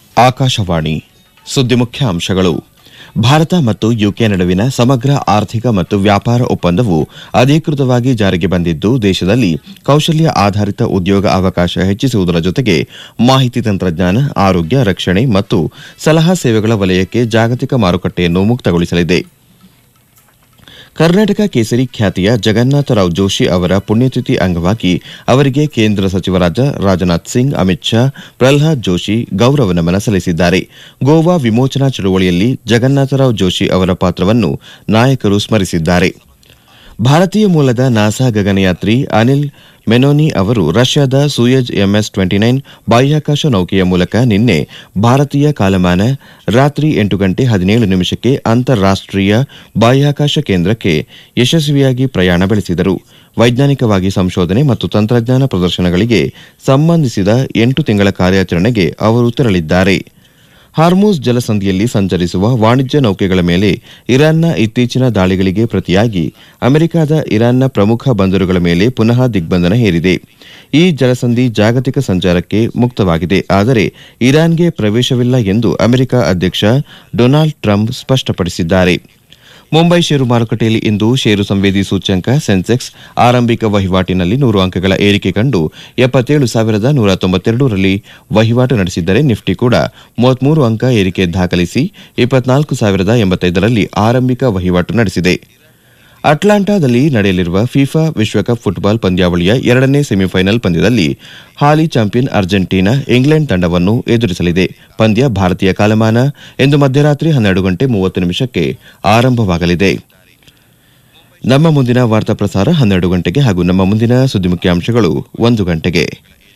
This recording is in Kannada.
ಆಕಾಶವಾಣಿ ಸುದ್ದಿ ಮುಖ್ಯಾಂಶಗಳು ಭಾರತ ಮತ್ತು ಯುಕೆ ನಡುವಿನ ಸಮಗ್ರ ಆರ್ಥಿಕ ಮತ್ತು ವ್ಯಾಪಾರ ಒಪ್ಪಂದವು ಅಧಿಕೃತವಾಗಿ ಜಾರಿಗೆ ಬಂದಿದ್ದು ದೇಶದಲ್ಲಿ ಕೌಶಲ್ಯ ಆಧಾರಿತ ಉದ್ಯೋಗ ಅವಕಾಶ ಹೆಚ್ಚಿಸುವುದರ ಜೊತೆಗೆ ಮಾಹಿತಿ ತಂತ್ರಜ್ಞಾನ ಆರೋಗ್ಯ ರಕ್ಷಣೆ ಮತ್ತು ಸಲಹಾ ಸೇವೆಗಳ ವಲಯಕ್ಕೆ ಜಾಗತಿಕ ಮಾರುಕಟ್ಟೆಯನ್ನು ಮುಕ್ತಗೊಳಿಸಲಿದೆ ಕರ್ನಾಟಕ ಕೇಸರಿ ಖ್ಯಾತಿಯ ಜಗನ್ನಾಥರಾವ್ ಜೋಶಿ ಅವರ ಪುಣ್ಯತಿಥಿ ಅಂಗವಾಗಿ ಅವರಿಗೆ ಕೇಂದ್ರ ಸಚಿವರಾದ ರಾಜನಾಥ್ ಸಿಂಗ್ ಅಮಿತ್ ಶಾ ಪ್ರಲ್ಹಾದ್ ಜೋಶಿ ಗೌರವ ನಮನ ಸಲ್ಲಿಸಿದ್ದಾರೆ ಗೋವಾ ವಿಮೋಚನಾ ಚಳುವಳಿಯಲ್ಲಿ ಜಗನ್ನಾಥರಾವ್ ಜೋಶಿ ಅವರ ಪಾತ್ರವನ್ನು ನಾಯಕರು ಸ್ಮರಿಸಿದ್ದಾರೆ ಭಾರತೀಯ ಮೂಲದ ನಾಸಾ ಗಗನಯಾತ್ರಿ ಅನಿಲ್ ಮೆನೋನಿ ಅವರು ರಷ್ಯಾದ ಸೂಯಜ್ ಎಂಎಸ್ ಟ್ವೆಂಟಿ ನೈನ್ ಬಾಹ್ಯಾಕಾಶ ನೌಕೆಯ ಮೂಲಕ ನಿನ್ನೆ ಭಾರತೀಯ ಕಾಲಮಾನ ರಾತ್ರಿ ಎಂಟು ಗಂಟೆ ಹದಿನೇಳು ನಿಮಿಷಕ್ಕೆ ಅಂತಾರಾಷ್ಟೀಯ ಬಾಹ್ಯಾಕಾಶ ಕೇಂದ್ರಕ್ಕೆ ಯಶಸ್ವಿಯಾಗಿ ಪ್ರಯಾಣ ಬೆಳೆಸಿದರು ವೈಜ್ಞಾನಿಕವಾಗಿ ಸಂಶೋಧನೆ ಮತ್ತು ತಂತ್ರಜ್ಞಾನ ಪ್ರದರ್ಶನಗಳಿಗೆ ಸಂಬಂಧಿಸಿದ ಎಂಟು ತಿಂಗಳ ಕಾರ್ಯಾಚರಣೆಗೆ ಅವರು ತೆರಳಿದ್ದಾರೆ ಹಾರ್ಮೂಸ್ ಜಲಸಂಧಿಯಲ್ಲಿ ಸಂಚರಿಸುವ ವಾಣಿಜ್ಯ ನೌಕೆಗಳ ಮೇಲೆ ಇರಾನ್ನ ಇತ್ತೀಚಿನ ದಾಳಿಗಳಿಗೆ ಪ್ರತಿಯಾಗಿ ಅಮೆರಿಕದ ಇರಾನ್ನ ಪ್ರಮುಖ ಬಂದರುಗಳ ಮೇಲೆ ಪುನಃ ದಿಗ್ಬಂಧನ ಹೇರಿದೆ ಈ ಜಲಸಂಧಿ ಜಾಗತಿಕ ಸಂಚಾರಕ್ಕೆ ಮುಕ್ತವಾಗಿದೆ ಆದರೆ ಇರಾನ್ಗೆ ಪ್ರವೇಶವಿಲ್ಲ ಎಂದು ಅಮೆರಿಕ ಅಧ್ಯಕ್ಷ ಡೊನಾಲ್ಡ್ ಟ್ರಂಪ್ ಸ್ಪಷ್ಟಪಡಿಸಿದ್ದಾರೆ ಮುಂಬೈ ಷೇರು ಮಾರುಕಟ್ಟೆಯಲ್ಲಿ ಇಂದು ಷೇರು ಸಂವೇದಿ ಸೂಚ್ಯಂಕ ಸೆನ್ಸೆಕ್ಸ್ ಆರಂಭಿಕ ವಹಿವಾಟಿನಲ್ಲಿ ನೂರು ಅಂಕಗಳ ಏರಿಕೆ ಕಂಡು ಎಪ್ಪತ್ತೇಳು ಸಾವಿರದ ನೂರ ತೊಂಬತ್ತೆರಡರಲ್ಲಿ ವಹಿವಾಟು ನಡೆಸಿದ್ದರೆ ನಿಫ್ಟಿ ಕೂಡ ಮೂವತ್ಮೂರು ಅಂಕ ಏರಿಕೆ ದಾಖಲಿಸಿ ಇಪ್ಪತ್ನಾಲ್ಕು ಸಾವಿರದ ಎಂಬತ್ತೈದರಲ್ಲಿ ಆರಂಭಿಕ ವಹಿವಾಟು ನಡೆಸಿದೆ ಅಟ್ಲಾಂಟಾದಲ್ಲಿ ನಡೆಯಲಿರುವ ಫಿಫಾ ವಿಶ್ವಕಪ್ ಫುಟ್ಬಾಲ್ ಪಂದ್ಯಾವಳಿಯ ಎರಡನೇ ಸೆಮಿಫೈನಲ್ ಪಂದ್ಯದಲ್ಲಿ ಹಾಲಿ ಚಾಂಪಿಯನ್ ಅರ್ಜೆಂಟೀನಾ ಇಂಗ್ಲೆಂಡ್ ತಂಡವನ್ನು ಎದುರಿಸಲಿದೆ ಪಂದ್ಯ ಭಾರತೀಯ ಕಾಲಮಾನ ಇಂದು ಮಧ್ಯರಾತ್ರಿ ಹನ್ನೆರಡು ಗಂಟೆ ಮೂವತ್ತು ನಿಮಿಷಕ್ಕೆ ಆರಂಭವಾಗಲಿದೆ ನಮ್ಮ ಮುಂದಿನ ವಾರ್ತಾ ಪ್ರಸಾರ ಹನ್ನೆರಡು ಗಂಟೆಗೆ ಹಾಗೂ ನಮ್ಮ ಮುಂದಿನ ಸುದ್ದಿ ಮುಖ್ಯಾಂಶಗಳು ಒಂದು ಗಂಟೆಗೆ